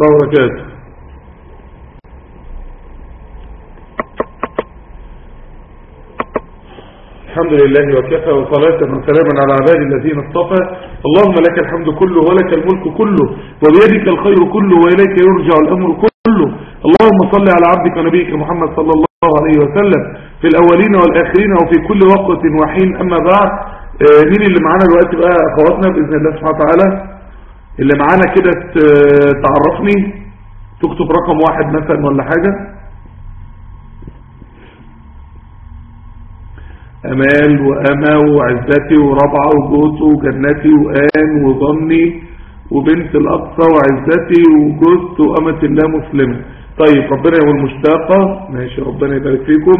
الله وبركاته الحمد لله وكفى وصلاة وسلاما على عباد الذين اصطفى اللهم لك الحمد كله ولك الملك كله وبيدك الخير كله وإليك يرجع الأمر كله اللهم صل على عبدك ونبيك محمد صلى الله عليه وسلم في الأولين والآخرين وفي كل وقت وحين أما بعد آه، مين اللي معانا دلوقتي بقى أخواتنا بإذن الله سبحانه وتعالى اللي معانا كده ت- تعرفني تكتب رقم واحد مثلا ولا حاجة أمال وأما وعزتي وربعة وجوز وجنتي وآن وظني وبنت الأقصى وعزتي وجوز وأمة الله مسلمة طيب ربنا يقول مشتاقة ماشي ربنا يبارك فيكم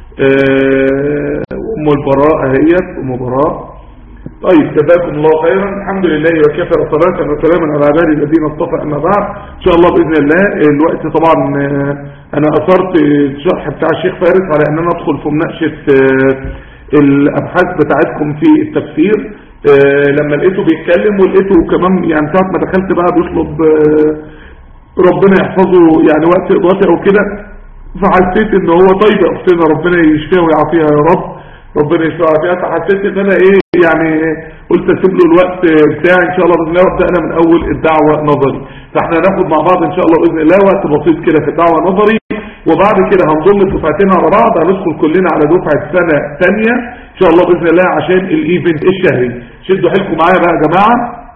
آه، وأم البراء اهيت أم براء طيب جزاكم الله خيرا الحمد لله وكفى وصلاة وسلاما على عبادي الذين اصطفى أما بعد إن شاء الله بإذن الله الوقت طبعا آه، أنا أثرت الشرح بتاع الشيخ فارس على أن أنا أدخل في مناقشة آه، الأبحاث بتاعتكم في التفسير آه، لما لقيته بيتكلم ولقيته كمان يعني ساعة ما دخلت بقى بيطلب آه، ربنا يحفظه يعني وقت إضافي أو كده فحسيت ان هو طيب يا اختنا ربنا يشفيها ويعافيها يا رب ربنا يشفيها ويعافيها فحسيت ان انا ايه يعني قلت اسيب له الوقت بتاعي ان شاء الله باذن الله وابدا انا من اول الدعوه نظري فاحنا هناخد مع بعض ان شاء الله باذن الله وقت بسيط كده في الدعوه نظري وبعد كده هنضم الدفعتين على بعض هندخل كلنا على دفعه سنه ثانيه ان شاء الله باذن الله عشان الايفنت الشهري شدوا حيلكم معايا بقى يا جماعه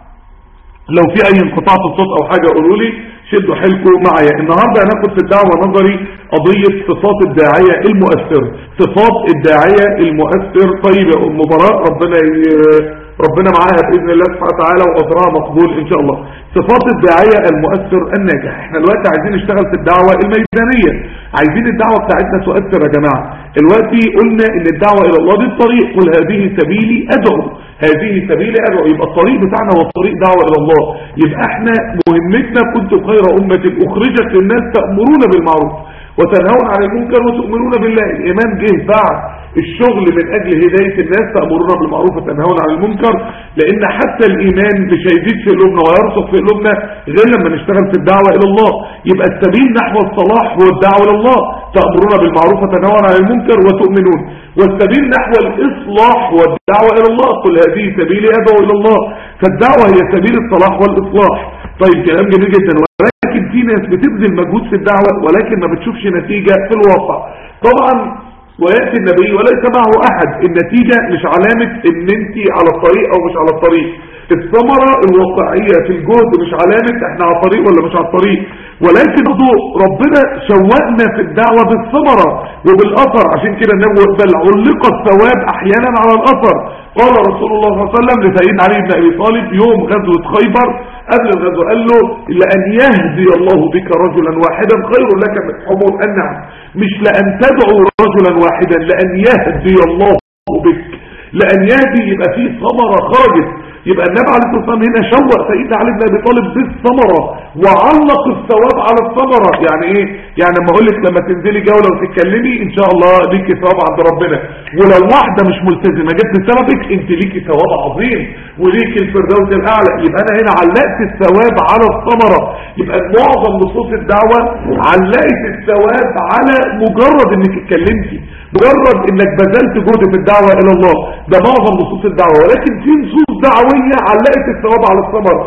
لو في اي انقطاع في الصوت او حاجة قولوا لي شدوا حيلكم معايا النهاردة هناخد في الدعوة نظري قضية صفات الداعية المؤثر صفات الداعية المؤثر طيب يا ام براء ربنا ي... ربنا معاها بإذن الله سبحانه وتعالى وأجرها مقبول إن شاء الله صفات الداعية المؤثر الناجح احنا دلوقتي عايزين نشتغل في الدعوة الميدانية عايزين الدعوة بتاعتنا تؤثر يا جماعة دلوقتي قلنا ان الدعوة الى الله دي الطريق قل هذه سبيلي ادعو هذه سبيلي ادعو يبقى الطريق بتاعنا هو الطريق دعوة الى الله يبقى احنا مهمتنا كنتم خير امة اخرجت للناس تأمرون بالمعروف وتنهون عن المنكر وتؤمنون بالله الايمان جه بعد الشغل من اجل هداية الناس تأمرون بالمعروف وتنهون عن المنكر لان حتى الايمان مش هيزيد في قلوبنا ويرسخ في قلوبنا غير لما نشتغل في الدعوة الى الله يبقى السبيل نحو الصلاح هو الدعوة الى الله تأمرون بالمعروف وتنهون عن المنكر وتؤمنون والسبيل نحو الاصلاح هو الدعوة الى الله قل هذه سبيلي ادعو الى الله فالدعوة هي سبيل الصلاح والاصلاح طيب كلام جميل جدا ولكن في ناس بتبذل مجهود في الدعوة ولكن ما بتشوفش نتيجة في الواقع طبعا ويأتي النبي وليس معه أحد النتيجة مش علامة ان انت على الطريق او مش على الطريق الثمرة الواقعية في الجهد مش علامة احنا على الطريق ولا مش على الطريق ولكن برضو ربنا شوقنا في الدعوة بالثمرة وبالأثر عشان كده النبي بل علق الثواب احيانا على الأثر قال رسول الله صلى الله عليه وسلم لسيدنا علي بن ابي طالب يوم غزوة خيبر قبل الغزوة قال له لأن يهدي الله بك رجلا واحدا خير لك من حمر النعم مش لأن تدعو رجلا واحدا لأن يهدي الله بك لأن يهدي يبقى فيه ثمرة خرجت يبقى النبي عليه الصلاة والسلام هنا شوق سيدنا علي بن ابي طالب بالثمرة وعلق الثواب على الثمرة يعني ايه يعني لما اقول لك لما تنزلي جولة وتتكلمي ان شاء الله ليكي ثواب عند ربنا ولو واحدة مش ملتزمة جت بسببك انت ليكي ثواب عظيم وليكي الفردوس الاعلى يبقى انا هنا علقت الثواب على الثمرة يبقى معظم نصوص الدعوة علقت الثواب على مجرد انك اتكلمتي مجرد انك بذلت جهد في الدعوة الى الله ده معظم نصوص الدعوة ولكن في نصوص دعوية علقت الثواب على الثمرة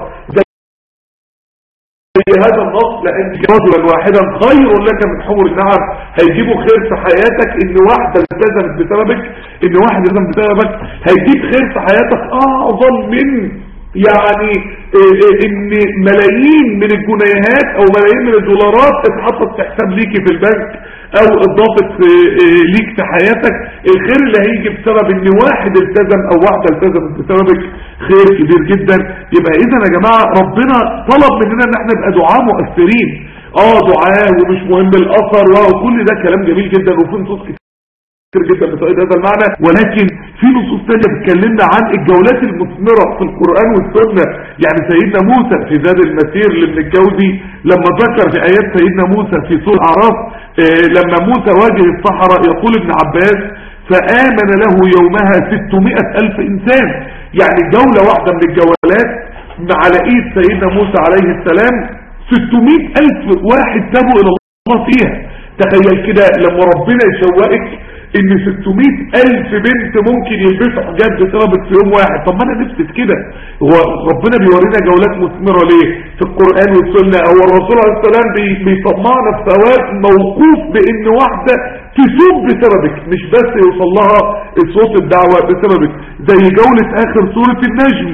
زي هذا النص لان رجلا واحدا خير لك من حمر النعم هيجيبوا خير في حياتك ان واحدة التزمت بسببك ان واحد التزم بسببك هيجيب خير في حياتك اعظم من يعني إيه إيه ان ملايين من الجنيهات او ملايين من الدولارات اتحطت في حساب ليكي في البنك او اضافت إيه ليك في حياتك الخير اللي هيجي بسبب ان واحد التزم او واحدة التزمت بسببك خير كبير جدا يبقى اذا يا جماعة ربنا طلب مننا ان احنا نبقى دعاء مؤثرين اه دعاء ومش مهم الاثر وكل ده كلام جميل جدا وفي نصوص كتير كتير جدا بتؤيد هذا المعنى ولكن في نصوص تانية بتكلمنا عن الجولات المثمرة في القرآن والسنة يعني سيدنا موسى في زاد المسير لابن الجوزي لما ذكر في آيات سيدنا موسى في سورة الأعراف آه لما موسى واجه الصحراء يقول ابن عباس فآمن له يومها 600 ألف إنسان يعني جولة واحدة من الجولات على إيد سيدنا موسى عليه السلام 600 ألف واحد تابوا إلى الله فيها تخيل كده لما ربنا يشوقك ان 600 الف بنت ممكن يلبسوا حجاب بسببك في يوم واحد طب ما انا نفسي في كده هو ربنا بيورينا جولات مثمره ليه في القران والسنه هو الرسول عليه السلام بي- بيطمعنا في ثواب موقوف بان واحده تسوق بسببك مش بس يوصل لها صوت الدعوه بسببك زي جوله اخر سوره النجم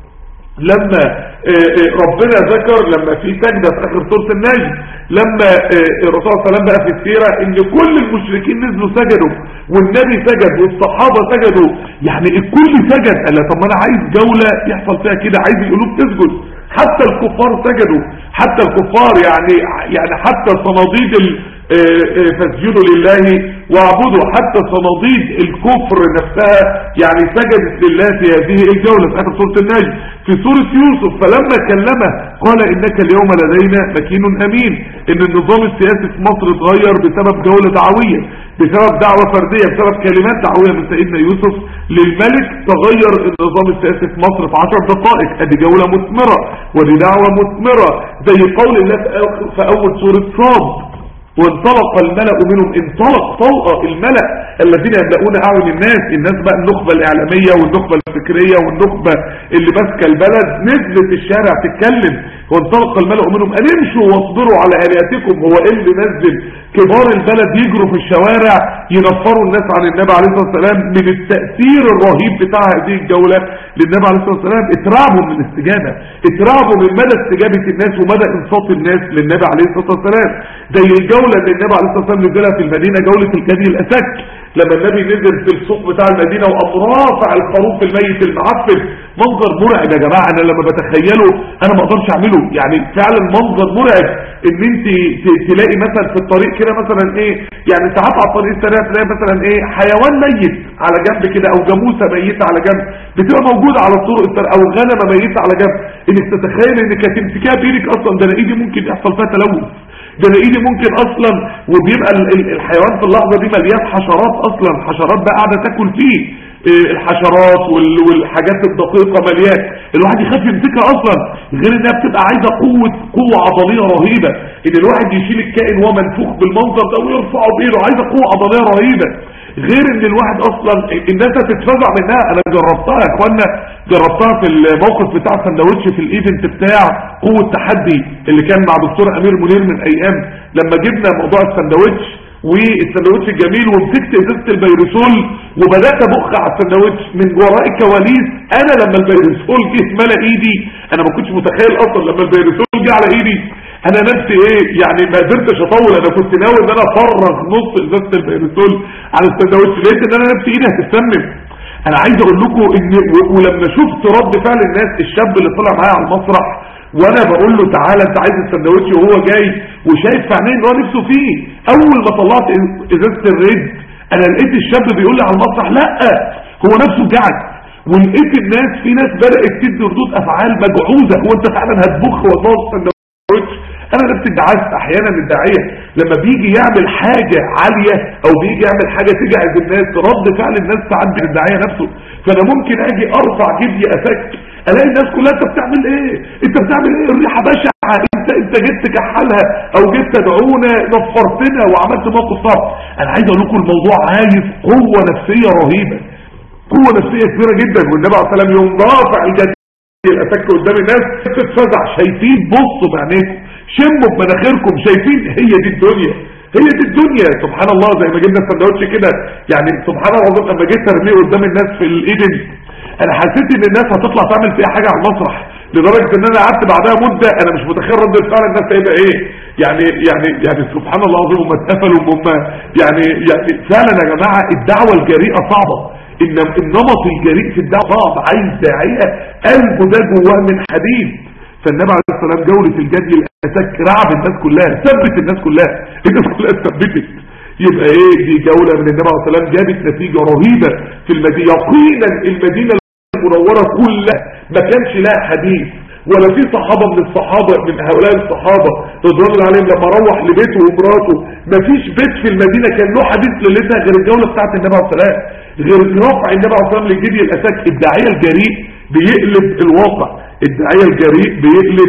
لما آه، آه، ربنا ذكر لما في سجدة في اخر سورة النجم لما آه، الرسول صلى الله عليه وسلم بقى في السيرة ان كل المشركين نزلوا سجدوا والنبي سجد والصحابة سجدوا يعني الكل سجد قال لا طب ما انا عايز جولة يحصل فيها كده عايز القلوب تسجد حتى الكفار سجدوا حتى الكفار يعني يعني حتى صناديد ال- آه، آه، فاسجدوا لله واعبدوا حتى صناديد الكفر نفسها يعني سجدت لله في هذه الجولة في آخر سورة النجم في سورة يوسف فلما كلمه قال إنك اليوم لدينا مكين أمين إن النظام السياسي في مصر اتغير بسبب جولة دعوية بسبب دعوة فردية بسبب كلمات دعوية من سيدنا يوسف للملك تغير النظام السياسي في مصر في عشر دقائق ادي جولة مثمرة ودي دعوة مثمرة زي قول الله في آخر- في أول سورة صاد وانطلق الملأ منهم انطلق طلقة الملأ الذين يملؤون أعين الناس الناس بقى النخبة الإعلامية والنخبة الفكرية والنخبة اللي ماسكة البلد نزلت الشارع تتكلم وانطلق الملأ منهم أن امشوا واصبروا على آلهتكم هو إيه اللي نزل كبار البلد يجروا في الشوارع ينفروا الناس عن النبي عليه الصلاة والسلام من التأثير الرهيب بتاع هذه الجولة للنبي عليه الصلاة والسلام اترعبوا من الاستجابة اترعبوا من مدى استجابة الناس ومدى انصات الناس للنبي عليه الصلاة والسلام زي الجولة اللي النبي عليه الصلاة والسلام نزلها في المدينة جولة الجدي الأسك لما النبي نزل في السوق بتاع المدينة وقام رافع الخروف الميت المعفن منظر مرعب يا جماعة انا لما بتخيله انا ما اقدرش اعمله يعني فعلا منظر مرعب ان انت ت- تلاقي مثلا في الطريق كده مثلا ايه يعني ساعات على الطريق السريع تلاقي مثلا ايه حيوان ميت على جنب كده او جاموسه ميته على جنب بتبقى موجوده على الطرق السريع او غنمه ميته على جنب انك تتخيل انك هتمسكها بايدك اصلا ده انا ايدي ممكن يحصل فيها تلوث ده انا ايدي ممكن اصلا وبيبقى ال- ال- الحيوان في اللحظه دي مليان حشرات اصلا حشرات بقى قاعده تاكل فيه إيه، الحشرات وال- والحاجات الدقيقه مليان الواحد يخاف يمسكها اصلا غير انها بتبقى عايزه قوه قوه عضليه رهيبه ان الواحد يشيل الكائن وهو منفوخ بالمنظر ده ويرفعه بايده عايزه قوه عضليه رهيبه غير ان الواحد اصلا الناس هتتفزع منها انا جربتها يا اخوانا جربتها في الموقف بتاع السندوتش في الايفنت بتاع قوة تحدي اللي كان مع دكتور امير منير من ايام لما جبنا موضوع السندوتش والسندوتش الجميل ومسكت ازازه البيروسول وبدات ابخ على السندوتش من وراء الكواليس انا لما البيروسول جه ملا ايدي انا ما كنتش متخيل اصلا لما البيروسول جه على ايدي انا نفسي ايه يعني ما قدرتش اطول انا كنت ناوي ان انا افرغ نص ازازه البيروسول على السندوتش لقيت ان انا نفسي ايدي هتتسمم انا عايز اقول لكم ان و- ولما شفت رد فعل الناس الشاب اللي طلع معايا على المسرح وانا بقول له تعالى انت عايز السندوتش وهو جاي وشايف في عينيه ان هو نفسه فيه اول ما طلعت ازازه الريد انا لقيت الشاب بيقول لي على المسرح لا هو نفسه جعد ولقيت الناس في ناس بدات تدي ردود افعال مجعوزه هو انت فعلا هتبخ وتبوظ السندوتش انا نفسي ادعاست احيانا الداعيه لما بيجي يعمل حاجة عالية او بيجي يعمل حاجة تجعز الناس رد فعل الناس ساعات من الداعيه نفسه فانا ممكن اجي ارفع جدي افك الاقي الناس كلها انت بتعمل ايه انت بتعمل ايه الريحه بشعه انت انت جيت تكحلها او جيت تدعونا نفرتنا وعملت موقف صعب انا عايز اقول لكم الموضوع عايز قوه نفسيه رهيبه قوه نفسيه كبيره جدا والنبي عليه الصلاه والسلام يوم رافع الجدي الاتك قدام الناس تتفزع شايفين بصوا بعينيكم شموا بمناخيركم شايفين هي دي الدنيا هي دي الدنيا سبحان الله زي ما جبنا السندوتش كده يعني سبحان الله العظيم لما جيت ارميه قدام الناس في الايدن انا حسيت ان الناس هتطلع تعمل فيها حاجه على المسرح لدرجه ان انا قعدت بعدها مده انا مش متخيل رد فعل الناس هيبقى ايه يعني يعني يعني سبحان الله العظيم هم اتقفلوا هم يعني يعني فعلا يا جماعه الدعوه الجريئه صعبه ان النمط الجريء في الدعوه صعب عايز داعيه قلبه ده جواه من حديد فالنبي عليه الصلاه والسلام جوله الجدي الاتاك رعب الناس كلها ثبت الناس كلها الناس كلها اتثبتت يبقى ايه دي جوله من النبي عليه الصلاه والسلام جابت نتيجه رهيبه في المدينه يقينا المدينه المنوره كلها ما كانش لها حديث ولا في صحابة من الصحابة من هؤلاء الصحابة رضوان الله عليهم لما روح لبيته ومراته ما فيش بيت في المدينة كان له حديث ليلتها غير الجولة بتاعت النبي عليه الصلاة غير رفع النبي عليه الصلاة للجدي الأساك الداعية الجريء بيقلب الواقع الداعية الجريء بيقلب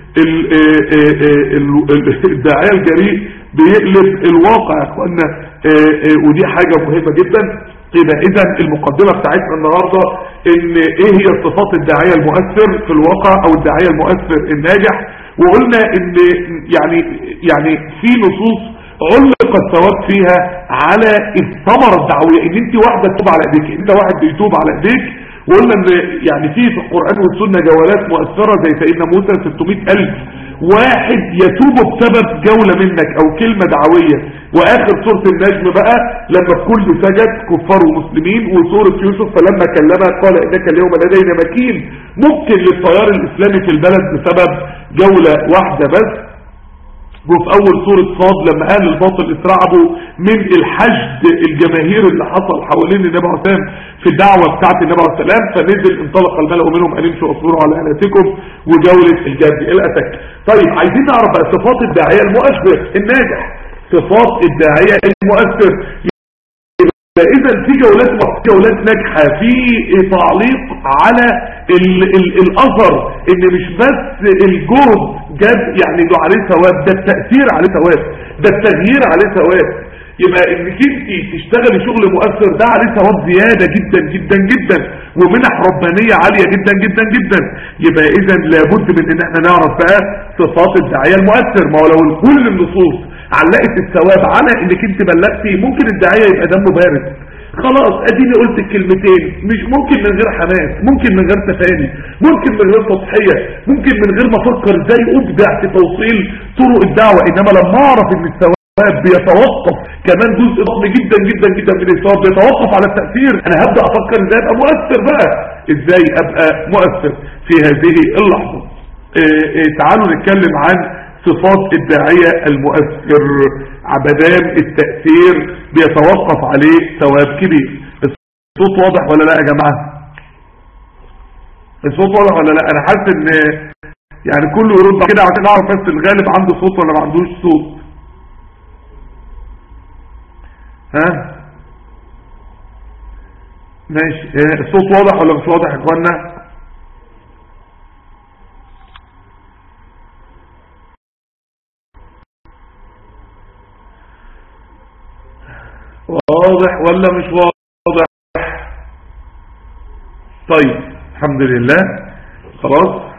ال- آه، آه، آه، ال- ال- الداعية الجريء بيقلب الواقع يا اخوانا آه، آه، ودي حاجة مهمة جدا يبقى اذا المقدمة بتاعتنا النهاردة ان ايه هي صفات الداعية المؤثر في الواقع او الداعية المؤثر الناجح وقلنا ان يعني يعني في نصوص علق الثواب فيها على الثمرة الدعوية ان انت واحدة تتوب على ايديك انت واحد بيتوب على ايديك وقلنا ان يعني في في القرآن والسنة جولات مؤثرة زي سيدنا موسى 600 ألف واحد يتوب بسبب جولة منك او كلمة دعوية واخر سورة النجم بقى لما الكل سجد كفار ومسلمين وسورة يوسف فلما كلمها قال انك اليوم لدينا مكين ممكن للتيار الاسلامي في البلد بسبب جولة واحدة بس وفي اول سورة صاد لما اهل الباطل اترعبوا من الحشد الجماهير اللي حصل حوالين النبي عليه السلام في الدعوة بتاعت النبي عليه السلام فنزل انطلق الملأ منهم ان امشوا واصبروا على الهتكم وجولة الجد الاتك طيب عايزين نعرف بقى صفات الداعية المؤثر الناجح صفات الداعية المؤثر فاذا في جولات جولات ناجحة في تعليق على ال ال الاثر ان مش بس الجهد جد يعني له عليه ثواب ده التأثير عليه ثواب ده التغيير عليه ثواب يبقى انك انت تشتغلي شغل مؤثر ده عليه ثواب زيادة جدا جدا جدا ومنح ربانية عالية جدا جدا جدا يبقى اذا لابد من ان احنا نعرف بقى صفات الداعية المؤثر ما هو لو كل النصوص علقت الثواب على انك انت بلغتي ممكن الداعية يبقى دمه بارد خلاص اديني قلت الكلمتين مش ممكن من غير حماس ممكن من غير تفاني ممكن من غير تضحية ممكن من غير ما افكر ازاي ابدع في توصيل طرق الدعوة انما لما اعرف ان الثواب بيتوقف كمان جزء ضخم جدا جدا جدا من الثواب بيتوقف على التأثير انا هبدأ افكر ازاي ابقى مؤثر بقى ازاي ابقى مؤثر في هذه اللحظة اه اه تعالوا نتكلم عن صفات الداعية المؤثر عبدان التأثير بيتوقف عليه ثواب كبير الصوت واضح ولا لا يا جماعة الصوت واضح ولا لا انا حاسس ان يعني كله يرد كده عشان اعرف بس الغالب عنده صوت ولا ما عندوش صوت ها ماشي اه الصوت واضح ولا مش واضح يا اخوانا واضح ولا مش واضح طيب الحمد لله خلاص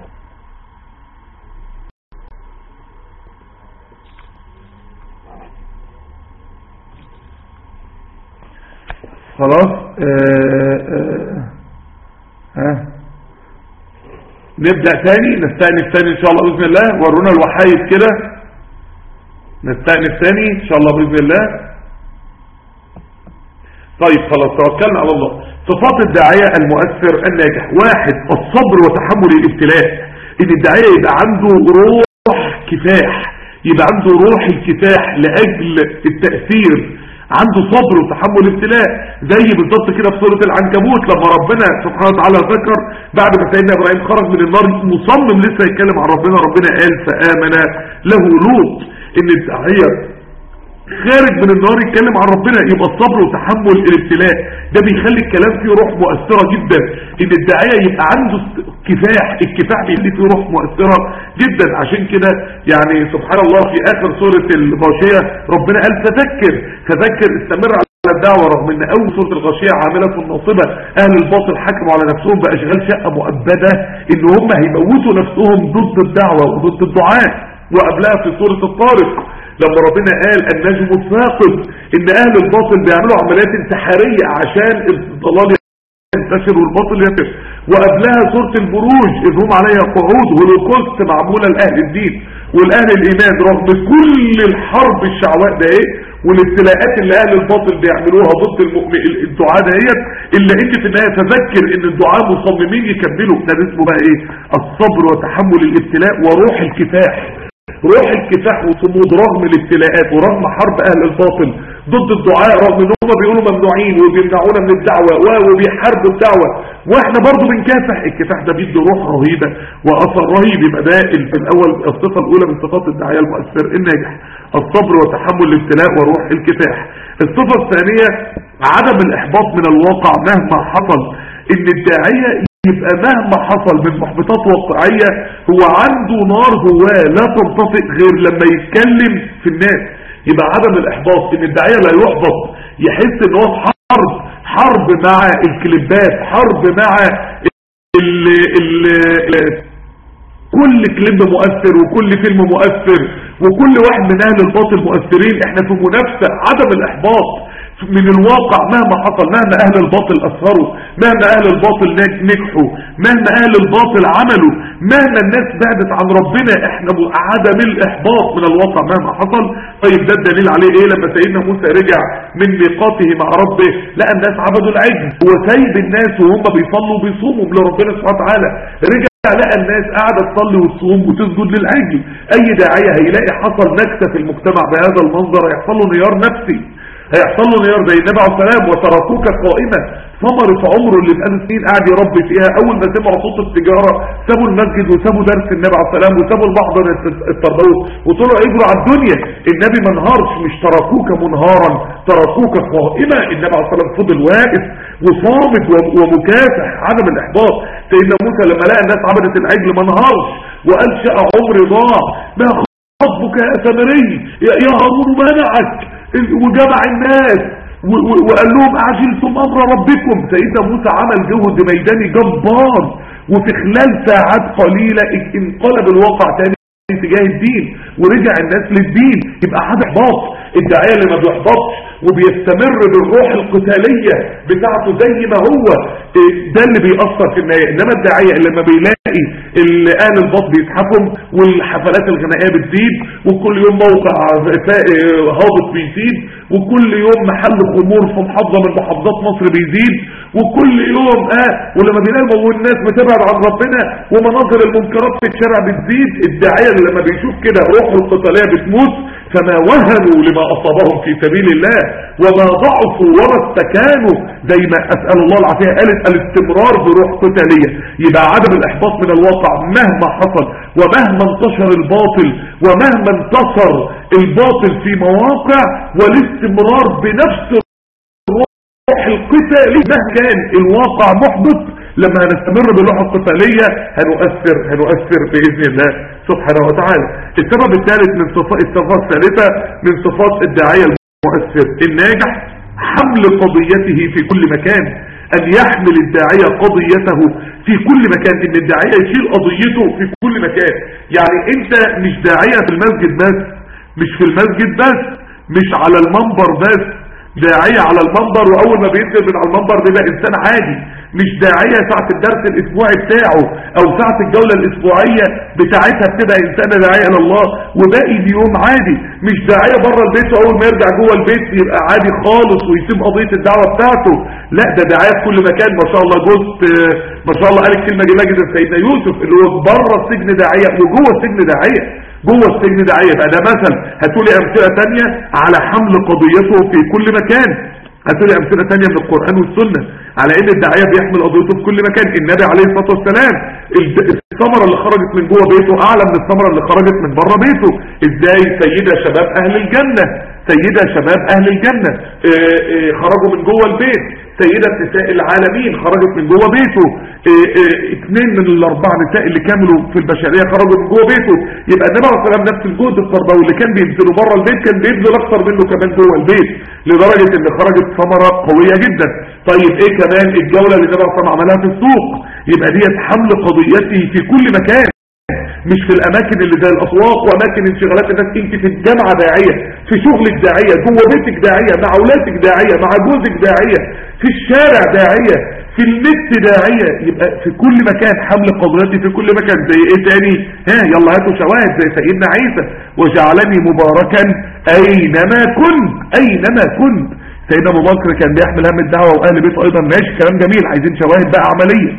خلاص آه آه آه. نبدأ تاني نستأنف تاني ان شاء الله بإذن الله ورونا الوحايد كده نستأنف تاني ان شاء الله بإذن الله طيب خلاص توكلنا على الله صفات الداعية المؤثر الناجح واحد الصبر وتحمل الابتلاء ان الداعية يبقى عنده روح كفاح يبقى عنده روح الكفاح لأجل التأثير عنده صبر وتحمل ابتلاء زي بالضبط كده في سورة العنكبوت لما ربنا سبحانه وتعالى ذكر بعد ما سيدنا ابراهيم خرج من النار مصمم لسه يتكلم عن ربنا ربنا قال فآمن له لوط ان الداعية خارج من النار يتكلم عن ربنا يبقى الصبر وتحمل الابتلاء ده بيخلي الكلام فيه روح مؤثرة جدا ان الداعية يبقى عنده كفاح الكفاح بيخلي فيه روح مؤثرة جدا عشان كده يعني سبحان الله في اخر سورة الغاشية ربنا قال تذكر تذكر استمر على الدعوة رغم ان اول سورة الغاشية عاملة الناصبة اهل الباطل حكموا على نفسهم باشغال شقة مؤبدة ان هم هيموتوا نفسهم ضد الدعوة وضد الدعاء وقبلها في سورة الطارق لما ربنا قال النجم الثاقب ان اهل الباطل بيعملوا عمليات انتحارية عشان الضلال ينتشر والباطل ينتشر وقبلها سورة البروج اذ هم عليها قعود هولوكوست معمولة لأهل الدين والأهل الإيمان رغم كل الحرب الشعواء ده ايه والابتلاءات اللي أهل الباطل بيعملوها ضد المؤمن الدعاء ديت إلا إن في النهاية تذكر إن الدعاء مصممين يكملوا ده اسمه بقى إيه الصبر وتحمل الابتلاء وروح الكفاح روح الكفاح وصمود رغم الابتلاءات ورغم حرب اهل الباطل ضد الدعاء رغم ان هم بيقولوا ممنوعين وبيمنعونا من الدعوة وبيحاربوا الدعوة واحنا برضو بنكافح الكفاح ده بيدي روح رهيبة واثر رهيب يبقى ده في الاول الصفة الاولى من صفات الداعية المؤثر الناجح الصبر وتحمل الابتلاء وروح الكفاح الصفة الثانية عدم الاحباط من الواقع مهما حصل ان الداعية يبقى مهما حصل من محبطات واقعية هو عنده نار جواه لا تنطفئ غير لما يتكلم في الناس يبقى عدم الاحباط ان الداعية لا يحبط يحس ان هو في حرب حرب مع الكليبات حرب مع ال ال كل كليب مؤثر وكل فيلم مؤثر وكل واحد من اهل الباطل مؤثرين احنا في منافسة عدم الاحباط من الواقع مهما حصل مهما اهل الباطل اثروا مهما اهل الباطل نجحوا مهما اهل الباطل عملوا مهما الناس بعدت عن ربنا احنا عدم الاحباط من الواقع مهما حصل طيب ده الدليل عليه ايه لما سيدنا موسى رجع من ميقاته مع ربه لقى الناس عبدوا العجل هو سايب الناس وهم بيصلوا وبيصوموا لربنا سبحانه وتعالى رجع لقى الناس قاعدة تصلي وتصوم وتسجد للعجل اي داعية هيلاقي حصل نكسة في المجتمع بهذا المنظر هيحصل له انهيار نفسي هيحصل له انهيار زي النبي عليه السلام وتركوك قائمة ثمرة عمره اللي بقاله سنين قاعد يربي فيها اول ما سمعوا صوت التجارة سابوا المسجد وسابوا درس النبي عليه السلام وسابوا المحضر التربوي وطلعوا يجروا على الدنيا النبي ما انهارش مش تركوك منهارا تركوك قائمة النبي عليه السلام فضل واقف وصامت ومكافح عدم الاحباط سيدنا موسى لما لقى الناس عبدت العجل ما انهارش وقال شاء عمري ضاع ما خطبك يا سامري يا هارون منعك وجمع الناس وقال لهم اعجلتم امر ربكم سيدنا موسى عمل جهد ميداني جبار وفي خلال ساعات قليلة انقلب الواقع تاني تجاه الدين ورجع الناس للدين يبقى حد احباط الداعية اللي ما بيحبطش وبيستمر بالروح القتالية بتاعته زي ما هو ده اللي بيأثر في النهاية انما الداعية اللي لما بيلاقي اهل الباط بيتحكم والحفلات الغنائية بتزيد وكل يوم موقع هابط بيزيد وكل يوم محل خمور في محافظة من محافظات مصر بيزيد وكل يوم اه ولما بيلاقي والناس بتبعد عن ربنا ومناظر المنكرات في الشارع بتزيد الداعية اللي لما بيشوف كده روحه القتالية بتموت فما وهنوا لما أصابهم في سبيل الله وما ضعفوا وما استكانوا زي ما أسأل الله العافية قالت الاستمرار بروح قتالية يبقى عدم الإحباط من الواقع مهما حصل ومهما انتشر الباطل ومهما انتصر الباطل في مواقع والاستمرار بنفس الروح القتالي مهما كان الواقع محبط لما هنستمر بالروح القتالية هنؤثر هنؤثر بإذن الله سبحانه وتعالى السبب الثالث من صفات الصفات الثالثة من صفات الداعية المؤثر الناجح حمل قضيته في كل مكان أن يحمل الداعية قضيته في كل مكان ان الداعية يشيل قضيته في كل مكان يعني انت مش داعية في المسجد بس مش في المسجد بس مش على المنبر بس داعية على المنبر واول ما بينزل من على المنبر بيبقى انسان عادي مش داعية ساعة الدرس الاسبوعي بتاعه او ساعة الجولة الاسبوعية بتاعتها بتبقى انسان داعية لله وباقي اليوم عادي مش داعية بره البيت واول ما يرجع جوه البيت يبقى عادي خالص ويسيب قضية الدعوة بتاعته لا ده داعية في كل مكان ما شاء الله جزء ما شاء الله قال الكلمة دي مجد سيدنا يوسف اللي هو بره السجن داعية وجوه السجن داعية جوه السجن داعية بقى ده مثل هتقولي امثلة تانية على حمل قضيته في كل مكان هتقولي امثلة تانية من القرآن والسنة على ان الداعية بيحمل قضيته في كل مكان النبي عليه الصلاة والسلام الثمرة اللي خرجت من جوه بيته اعلى من الثمرة اللي خرجت من بره بيته ازاي سيدة شباب اهل الجنة سيدة شباب اهل الجنة اه اه خرجوا من جوه البيت سيدة نساء العالمين خرجت من جوه بيته اه اثنين من الاربع نساء اللي كاملوا في البشرية خرجوا من جوه بيته يبقى النبي عليه الصلاة نفس الجهد التربوي اللي كان بينزلوا بره البيت كان بيبذل اكتر منه كمان جوه البيت لدرجة ان خرجت ثمرة قوية جدا طيب ايه كمان الجولة اللي النبي عليه الصلاة عملها في السوق يبقى ديت حمل قضيتي في كل مكان مش في الاماكن اللي زي الاسواق واماكن انشغالات الناس انت في الجامعة داعية في شغلك داعية جوه بيتك داعية مع اولادك داعية مع جوزك داعية في الشارع داعية في النت داعية يبقى في كل مكان حمل قضيتي في كل مكان زي ايه تاني ها يلا هاتوا شواهد زي سيدنا عيسى وجعلني مباركا اينما كنت اينما كنت سيدنا ابو بكر كان بيحمل هم الدعوة واهل بيته ايضا ماشي كلام جميل عايزين شواهد بقى عملية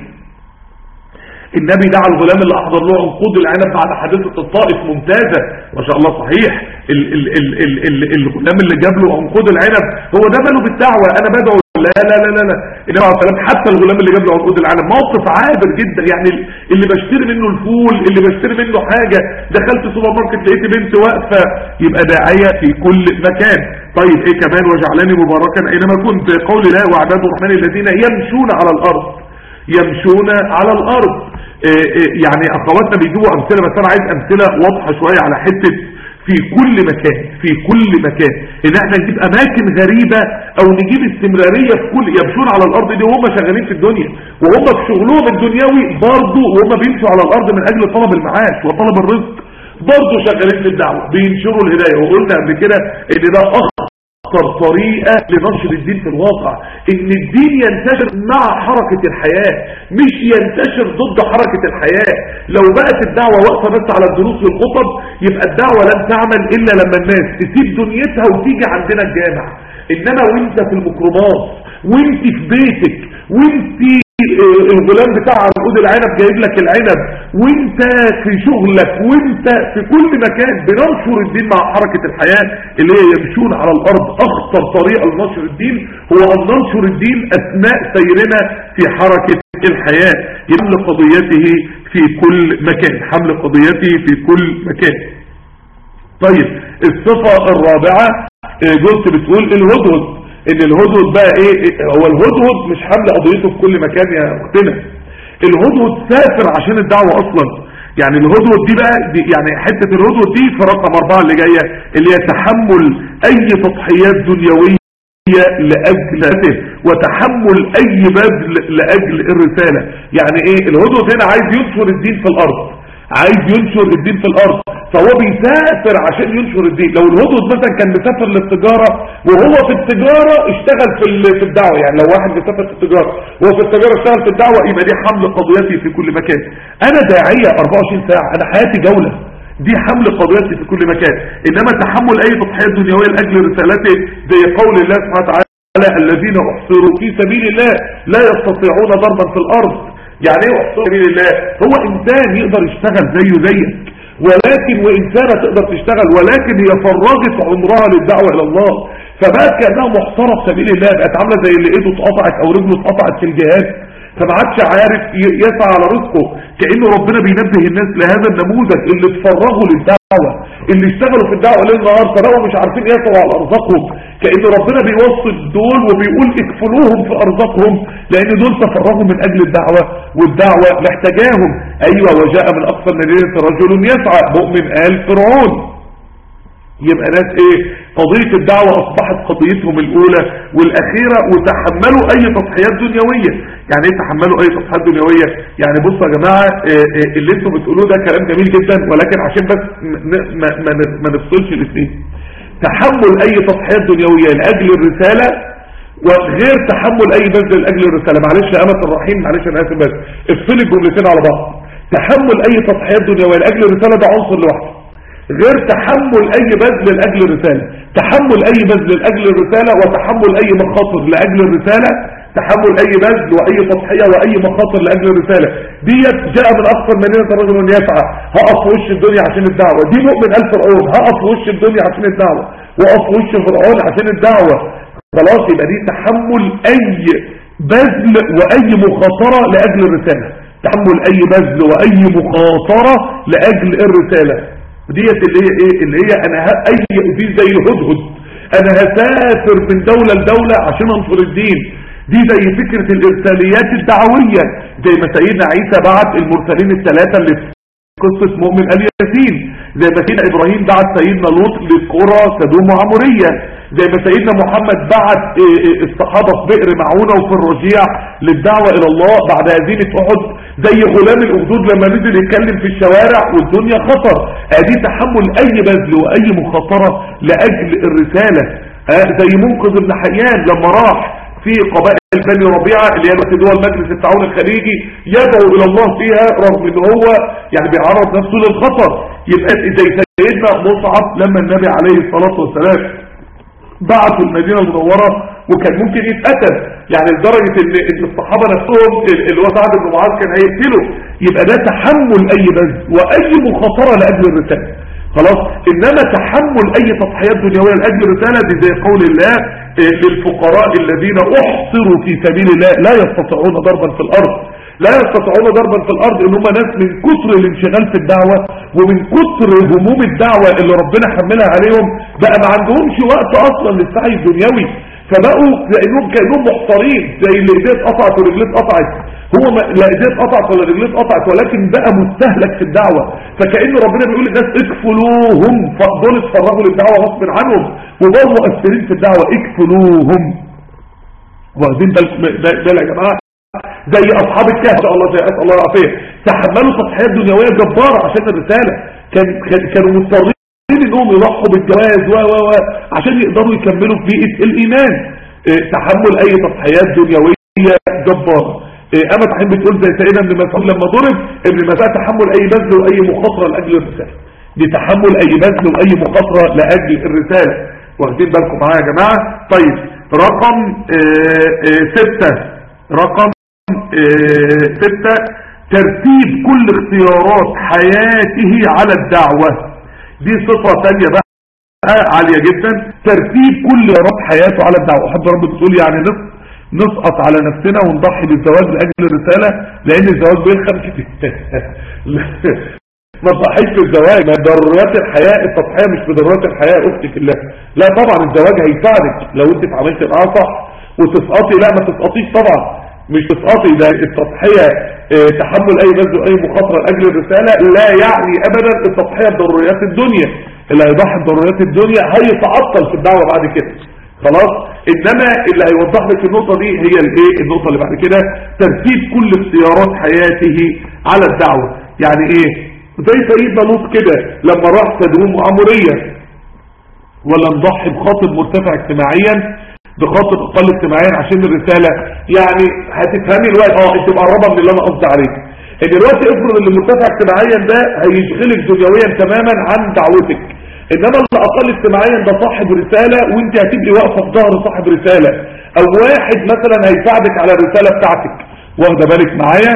النبي دعا الغلام اللي احضر له عنقود العنب بعد حادثه الطائف ممتازه ما شاء الله صحيح ال ال ال ال ال الغلام اللي جاب له عنقود العنب هو ده ماله بالدعوه انا بدعو لا لا لا لا لا النبي عليه السلام حتى الغلام اللي جاب له عنقود العنب موقف عابر جدا يعني اللي بشتري منه الفول اللي بشتري منه حاجه دخلت سوبر ماركت لقيت بنت واقفه يبقى داعيه في كل مكان طيب ايه كمان وجعلني مباركا اينما كنت قول لا وعباد الرحمن الذين يمشون على الارض يمشون على الارض آه، آه، يعني اخواتنا بيجيبوا امثله بس انا عايز امثله واضحه شويه على حته في كل مكان في كل مكان ان احنا نجيب اماكن غريبة او نجيب استمرارية في كل يمشون على الارض دي وهم شغالين في الدنيا وهم في شغلهم الدنيوي برضه وهم بيمشوا على الارض من اجل طلب المعاش وطلب الرزق برضه شغالين في الدعوة بينشروا الهداية وقلنا قبل كده ان ده اخطر طريقة لنشر الدين في الواقع ان الدين ينتشر مع حركة الحياة مش ينتشر ضد حركة الحياة لو بقت الدعوة واقفة بس على الدروس والخطب يبقى الدعوة لن تعمل الا لما الناس تسيب دنيتها وتيجي عندنا الجامع انما وانت في الميكروباص وانت في بيتك وانت الغلام بتاع عقود العنب جايب لك العنب وانت في شغلك وانت في كل مكان بننشر الدين مع حركة الحياة اللي هي يمشون على الارض اخطر طريقة لنشر الدين هو ان ننشر الدين اثناء سيرنا في حركة الحياة حمل قضيته في كل مكان حمل قضيته في كل مكان طيب الصفة الرابعة جزء بتقول الهدهد ان الهدهد بقى ايه هو الهدهد مش حمل قضيته في كل مكان يا اختنا الهدهد سافر عشان الدعوة اصلا يعني الهدهد دي بقى دي يعني حتة الهدهد دي في رقم اربعة اللي جاية اللي هي تحمل اي تضحيات دنيوية لأجل وتحمل اي بذل لأجل الرسالة يعني ايه الهدهد هنا عايز ينشر الدين في الارض عايز ينشر الدين في الارض فهو بيسافر عشان ينشر الدين لو الهدهد مثلا كان مسافر للتجارة وهو في التجارة اشتغل في في الدعوة يعني لو واحد مسافر في التجارة وهو في التجارة اشتغل في الدعوة يبقى دي حمل قضيتي في كل مكان انا داعية 24 ساعة انا حياتي جولة دي حمل قضيتي في كل مكان انما تحمل اي تضحيات دنيوية لاجل رسالته زي قول الله سبحانه وتعالى الذين احصروا في سبيل الله لا يستطيعون ضربا في الارض يعني ايه احصروا في سبيل الله هو انسان يقدر يشتغل زيه زيك ولكن وإنسانة تقدر تشتغل ولكن هي فرغت عمرها للدعوة إلى الله فبقت كأنها محترف سبيل الله بقت عاملة زي اللي ايده اتقطعت أو رجله اتقطعت في الجهاد فما عادش عارف يسعى على رزقه كأنه ربنا بينبه الناس لهذا النموذج اللي اتفرغوا للدعوة اللي اشتغلوا في الدعوة ليل نهار فبقوا مش عارفين يسعوا على أرزاقهم كأن ربنا بيوصف دول وبيقول اكفلوهم في أرزاقهم لأن دول تفرغوا من أجل الدعوة والدعوة محتاجاهم أيوة وجاء من أقصى المدينة رجل يسعى مؤمن آل فرعون يبقى ناس ايه قضية الدعوة اصبحت قضيتهم الاولى والاخيرة وتحملوا اي تضحيات دنيوية يعني ايه تحملوا اي تضحيات دنيوية يعني بصوا يا جماعة إيه إيه اللي انتم بتقولوه ده كلام جميل جدا ولكن عشان بس ما, ما, ما نفصلش الاثنين تحمل اي تضحيات دنيوية لاجل الرسالة وغير تحمل اي بذل لاجل الرسالة معلش يا امة الرحيم معلش انا اسف بس افصل الجملتين على بعض تحمل اي تضحيات دنيوية لاجل الرسالة ده عنصر لوحده غير تحمل اي بذل لاجل الرسالة تحمل اي بذل لاجل الرسالة وتحمل اي مخاطر لاجل الرسالة تحمل اي بذل واي تضحية واي مخاطر لاجل الرسالة ديت جاء من اكثر مدينة رجل يسعى هقف في وش الدنيا عشان الدعوة دي مؤمن الف فرعون هقف في وش الدنيا عشان الدعوة وقف في وش فرعون عشان الدعوة خلاص يبقى دي تحمل اي بذل واي مخاطرة لاجل الرسالة تحمل اي بذل واي مخاطرة لاجل الرسالة ديت اللي هي ايه اللي هي انا اي دي زي الهدهد انا هسافر من دولة لدولة عشان انصر الدين دي زي فكرة الارساليات الدعوية زي ما سيدنا عيسى بعت المرسلين الثلاثة اللي في قصة مؤمن آل ياسين زي ما سيدنا ابراهيم بعت سيدنا لوط لقرى سدوم وعمورية زي ما سيدنا محمد بعت الصحابة في بئر معونة وفي الرجيع للدعوة الى الله بعد هزيمة احد زي غلام الاخدود لما نزل يتكلم في الشوارع والدنيا خطر ادي تحمل اي بذل واي مخاطرة لاجل الرسالة زي منقذ ابن حيان لما راح في قبائل بني ربيعة اللي هي دلوقتي دول مجلس التعاون الخليجي يدعو الى الله فيها رغم ان هو يعني بيعرض نفسه للخطر يبقى زي سيدنا مصعب لما النبي عليه الصلاة والسلام بعثوا المدينة المنورة وكان ممكن يتقتل يعني لدرجة ان ان الصحابة نفسهم اللي هو سعد بن معاذ كان هيقتله يبقى ده تحمل اي بذل واي مخاطرة لاجل الرسالة خلاص انما تحمل اي تضحيات دنيوية لاجل الرسالة دي زي قول الله للفقراء الذين احصروا في سبيل الله لا يستطيعون ضربا في الارض لا يستطيعون ضربا في الارض ان هم ناس من كتر الانشغال في الدعوة ومن كتر هموم الدعوة اللي ربنا حملها عليهم بقى ما عندهمش وقت اصلا للسعي الدنيوي فبقوا لانهم كانهم محصرين زي اللي ايديه اتقطعت ورجليه اتقطعت هو ما لا ايديه اتقطعت ولا رجليه اتقطعت ولكن بقى مستهلك في الدعوه فكأن ربنا بيقول للناس اكفلوهم فدول اتفرغوا للدعوه غصب عنهم وبقوا مؤثرين في الدعوه اكفلوهم واخدين بالك يا جماعه زي اصحاب الكهف ان شاء الله زي اسال الله العافيه تحملوا تضحيات دنيويه جباره عشان الرساله كان كانوا مضطرين انهم يضحوا بالجواز و و و عشان يقدروا يكملوا في بيئه الايمان إيه تحمل اي تضحيات دنيويه جباره إيه اما تحب بتقول زي سيدنا ابن مسعود لما ضرب ابن مسعود تحمل اي بذل واي مخاطره لاجل الرساله دي تحمل اي بذل واي مخاطره لاجل الرساله واخدين بالكم معايا يا جماعه طيب رقم إيه إيه ستة رقم ستة ترتيب كل اختيارات حياته على الدعوة دي صفة ثانية بقى عالية جدا ترتيب كل اختيارات حياته على الدعوة حد رب بتقول يعني نص نسقط على نفسنا ونضحي بالزواج لأجل الرسالة لأن الزواج بيرخم كتير ما تضحيش بالزواج ما ضرورات الحياة التضحية مش بضرورات الحياة اختي في الله لا طبعا الزواج هيساعدك لو انت اتعاملت معاه صح وتسقطي لا ما تسقطيش طبعا مش تسقطي ده التضحية اه تحمل اي بذل اي مخاطرة لاجل الرسالة لا يعني ابدا التضحية بضروريات الدنيا اللي هيضحي بضروريات الدنيا هيتعطل في الدعوة بعد كده خلاص انما اللي هيوضح لك النقطة دي هي الايه النقطة اللي بعد كده ترتيب كل اختيارات حياته على الدعوة يعني ايه زي سيدنا لوط كده لما راح تدوم عمرية ولا نضحي بخاطب مرتفع اجتماعيا بخاطب اقل اجتماعيا عشان الرسالة يعني هتفهمي الوقت اه انت مقربة من اللي انا قصدي عليه ان الوقت افرض اللي مرتفع اجتماعيا ده هيشغلك دنيويا تماما عن دعوتك انما اللي اقل اجتماعيا ده صاحب رسالة وانت هتبقي واقفة في ظهر صاحب رسالة او واحد مثلا هيساعدك على الرسالة بتاعتك واخده بالك معايا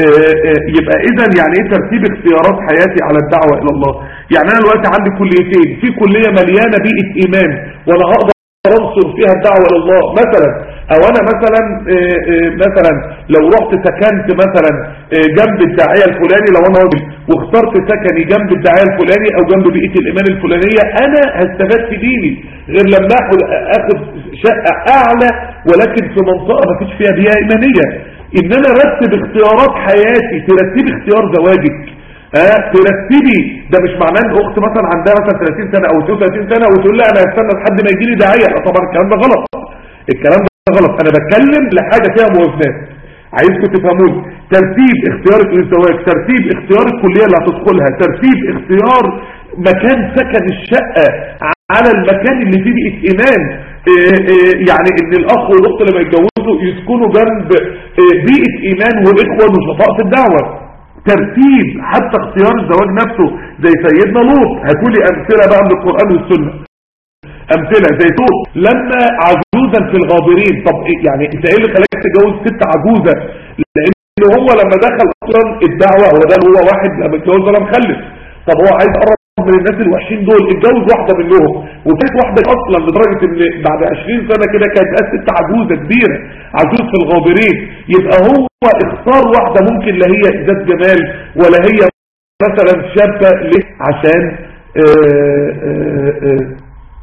يبقى اذا يعني ايه ترتيب اختيارات حياتي على الدعوة الى الله يعني انا دلوقتي عندي كليتين في كلية مليانة بيئة ايمان وانا هقدر انصر فيها الدعوة الى الله مثلا او انا مثلا مثلا لو رحت سكنت مثلا جنب الداعية الفلاني لو انا راجل واخترت سكني جنب الداعية الفلاني او جنب بيئة الايمان الفلانية انا هستفاد في ديني غير لما اخد اخد شقة اعلى ولكن في منطقة ما فيش فيها بيئة ايمانية ان انا ارتب اختيارات حياتي ترتب اختيار زواجك اه ترتبي ده مش معناه ان اخت مثلا عندها مثلا 30 سنة او 32 سنة وتقول لا انا هستنى لحد ما يجي لي داعية طبعا الكلام ده غلط الكلام ده غلط انا بتكلم لحاجة فيها موازنات عايزكم تفهموني ترتيب اختيارك للزواج ترتيب اختيار الكلية اللي هتدخلها ترتيب اختيار مكان سكن الشقة على المكان اللي فيه بيئة ايمان إيه إيه يعني ان الاخ والاخت لما يتجوزوا يسكنوا جنب إيه بيئة ايمان واخوة نشطاء في الدعوة ترتيب حتى اختيار الزواج نفسه زي سيدنا لوط هاتولي امثلة بقى من القرآن والسنة امثلة زي لوط لما عجوزا في الغابرين طب يعني انت ايه اللي خلاك تتجوز ست عجوزة لان هو لما دخل اصلا الدعوة هو ده هو واحد لما اتجوز ولا مخلف طب هو عايز يقرب من الناس الوحشين دول اتجوز واحدة منهم وكانت واحدة اصلا لدرجة ان بعد 20 سنة كده كانت بقى ست عجوزة كبيرة عجوز في الغابرين يبقى هو اختار واحدة ممكن لا هي ذات جمال ولا هي مثلا شابة ليه عشان آآ آآ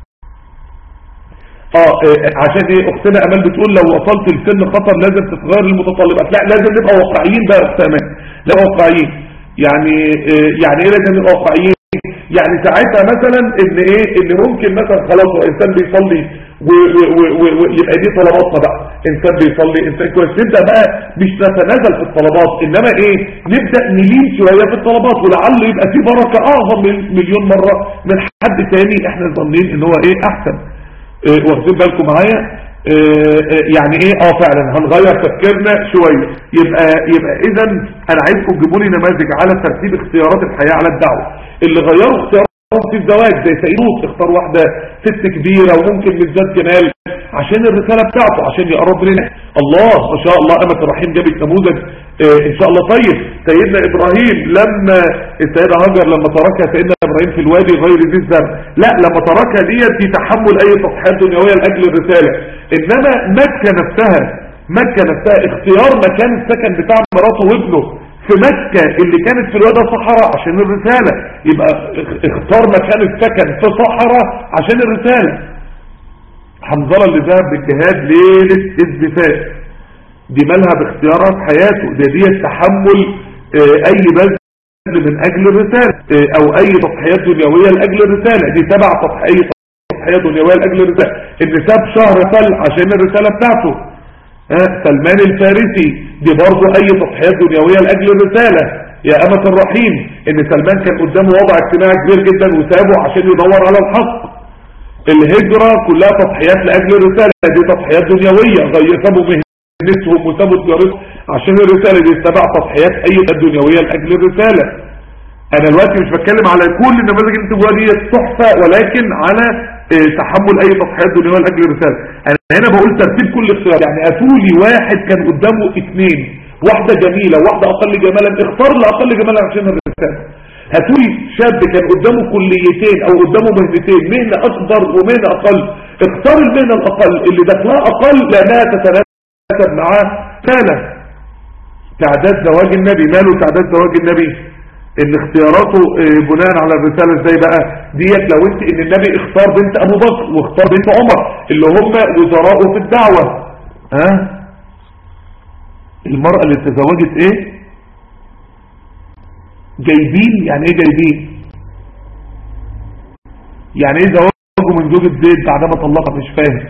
اه عشان ايه اختنا امال بتقول لو وصلت لسن خطر لازم تتغير المتطلبات لا لازم نبقى واقعيين بقى يا اختنا لا واقعيين يعني يعني ايه لازم نبقى واقعيين يعني ساعتها مثلا ان ايه ان ممكن مثلا خلاص انسان بيصلي ويبقى دي طلباتنا بقى انسان بيصلي انسان كويس نبدا بقى مش نتنازل في الطلبات انما ايه نبدا نلين شويه في الطلبات ولعله يبقى في بركه اعظم من مليون مره من حد تاني احنا ظانين ان هو ايه احسن إيه واخدين بالكم معايا إيه يعني ايه اه فعلا هنغير تفكيرنا شوية يبقى يبقى اذا انا عايزكم تجيبوا لي نماذج على ترتيب اختيارات الحياة على الدعوة اللي غيروا اختياراتهم في الزواج زي سيروت اختار واحدة ست كبيرة وممكن من ذات جمال عشان الرسالة بتاعته عشان يقرب لنا الله ما شاء الله امة الرحيم جابت نموذج اه ان شاء الله طيب سيدنا ابراهيم لما السيدة هاجر لما تركها سيدنا ابراهيم في الوادي غير ذي الزرع لا لما تركها ديت في تحمل اي تضحيات دنيوية لاجل الرسالة انما مكة نفسها مكة نفسها اختيار مكان السكن بتاع مراته وابنه في مكة اللي كانت في الوادي صحراء عشان الرسالة يبقى اختار مكان السكن في صحراء عشان الرسالة حنظلة اللي ذهب بالجهاد ليلة الزفاف دي مالها باختيارات حياته ده دي التحمل اه اي بذل من اجل الرسالة اه او اي تضحيات دنيوية لاجل الرسالة دي تبع تضحية تضحية دنيوية لاجل الرسالة ان ساب شهر فل عشان الرسالة بتاعته اه سلمان الفارسي دي برضو اي تضحيات دنيوية لاجل الرسالة يا أمة الرحيم ان سلمان كان قدامه وضع اجتماعي كبير جدا وسابه عشان يدور على الحق الهجرة كلها تضحيات لأجل الرسالة دي تضحيات دنيوية غير سابوا مهنتهم وسابوا تجارتهم عشان الرسالة دي تبع تضحيات أي دنيوية لأجل الرسالة أنا دلوقتي مش بتكلم على كل النماذج اللي انتوا دي تحفة ولكن على اه تحمل أي تضحيات دنيوية لأجل الرسالة أنا هنا بقول ترتيب كل اختيار يعني أتولي واحد كان قدامه اثنين واحدة جميلة واحدة أقل جمالا اختار الأقل جمالا عشان الرسالة هاتولي شاب كان قدامه كليتين او قدامه مهنتين مهنة اكبر ومهنة اقل اختار المهنة الاقل اللي دخلها اقل لانها تتناسب معاه فعلا تعداد زواج النبي ماله تعداد زواج النبي ان اختياراته بناء على الرسالة ازاي بقى ديت لو انت ان النبي اختار بنت ابو بكر واختار بنت عمر اللي هم وزراءه في الدعوة ها المرأة اللي تزوجت ايه جايبين يعني ايه جايبين يعني ايه زواجه من زوجة زيد بعدما طلقها مش فاهم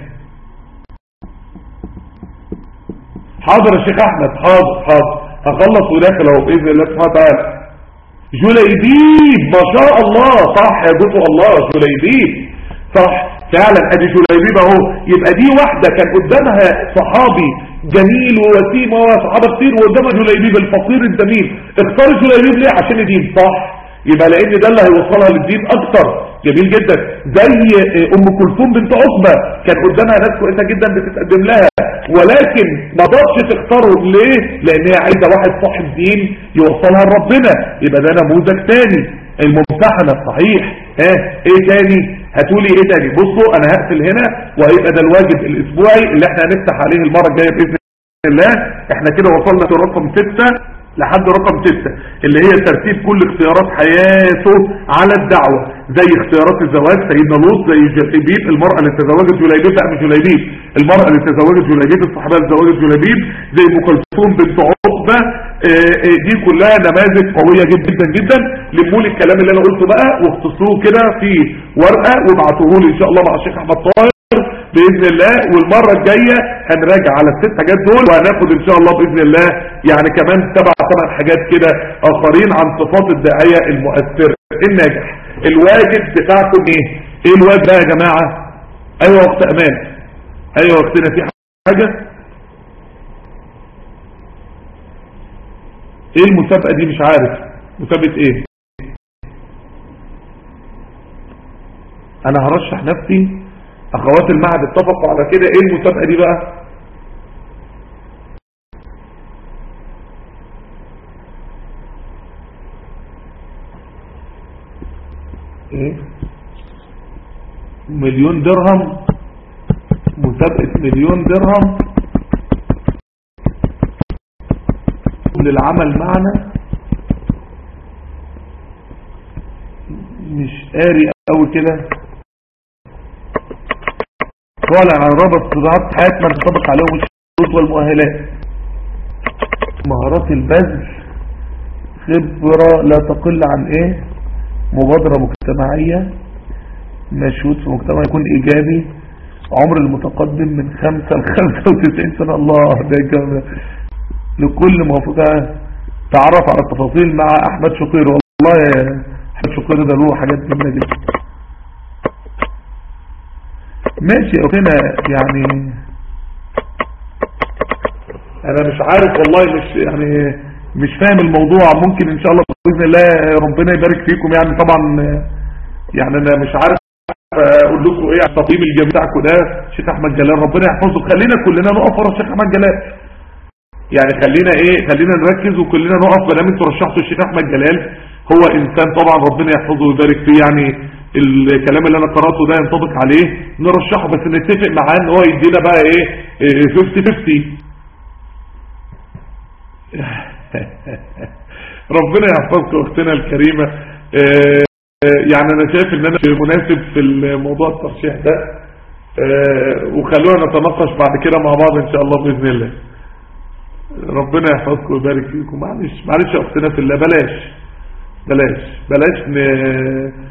حاضر يا شيخ احمد حاضر حاضر هخلص وداخل اهو باذن الله سبحانه وتعالى جليبيب ما شاء الله صح يا جزء الله جليبيب صح فعلا ادي جليبيب اهو يبقى دي واحدة كان قدامها صحابي جميل ووسيم وصحابة كتير وقدامها جليبيب الفقير الجميل اختار جليبيب ليه عشان الدين صح يبقى لان ده اللي هيوصلها للدين اكتر جميل جدا زي ام كلثوم بنت عقبه كان قدامها ناس كويسه جدا بتتقدم لها ولكن ما ضبطش تختاره ليه لان هي عايزه واحد صاحب دين يوصلها لربنا يبقى ده نموذج تاني الممتحنه الصحيح ها اه ايه تاني هتقولي ايه تاني بصوا انا هقفل هنا وهيبقى ده الواجب الاسبوعي اللي احنا هنفتح عليه المره الجايه باذن الله احنا كده وصلنا لرقم 6 لحد رقم 6 اللي هي ترتيب كل اختيارات حياته على الدعوة زي اختيارات الزواج سيدنا لوط زي جليبيب المرأة اللي تزوجت جليبيب لا مش جليبيب المرأة اللي تزوجت جليبيب الصحابة اللي تزوجت جليبيب زي ام كلثوم بنت عقبة دي كلها نماذج قوية جدا جدا لموا لي الكلام اللي انا قلته بقى واختصروه كده في ورقة وابعتوه لي ان شاء الله مع الشيخ احمد طاهر باذن الله والمرة الجاية هنراجع على الست حاجات دول وهناخد ان شاء الله باذن الله يعني كمان سبع ثمان حاجات كده اخرين عن صفات الداعية المؤثر الناجح الواجب بتاعكم ايه ايه الواجب بقى يا جماعة ايوه وقت امان ايوه وقتنا في حاجة ايه المسابقة دي مش عارف مسابقة ايه انا هرشح نفسي اخوات المعهد اتفقوا على كده ايه المسابقة دي بقى ايه مليون درهم مسابقة مليون درهم للعمل معنا مش قاري قوي كده قال عن ربط صناعات حياة من تطبق عليهم الشروط والمؤهلات مهارات البذل خبرة لا تقل عن ايه مبادرة مجتمعية مشهود في مجتمع يكون ايجابي عمر المتقدم من خمسة لخمسة وتسعين سنة الله ده كم لكل موافقة تعرف على التفاصيل مع احمد شقير والله يا احمد شقير ده له حاجات جميلة جدا ماشي اختنا يعني انا مش عارف والله مش يعني مش فاهم الموضوع ممكن ان شاء الله باذن الله ربنا يبارك فيكم يعني طبعا يعني انا مش عارف اقول لكم ايه التقييم الجميل بتاعكم ده شيخ احمد جلال ربنا يحفظه خلينا كلنا نقف ورا الشيخ احمد جلال يعني خلينا ايه خلينا نركز وكلنا نقف ما دام انتوا رشحتوا الشيخ احمد جلال هو انسان طبعا ربنا يحفظه ويبارك فيه يعني الكلام اللي انا قراته ده ينطبق عليه نرشحه بس نتفق معاه ان هو يدينا بقى ايه 50 50 ربنا يحفظك اختنا الكريمة يعني انا شايف ان انا مناسب في الموضوع الترشيح ده وخلونا نتناقش بعد كده مع بعض ان شاء الله باذن الله ربنا يحفظكم ويبارك فيكم معلش معلش يا اختنا في الله بلاش بلاش بلاش ن...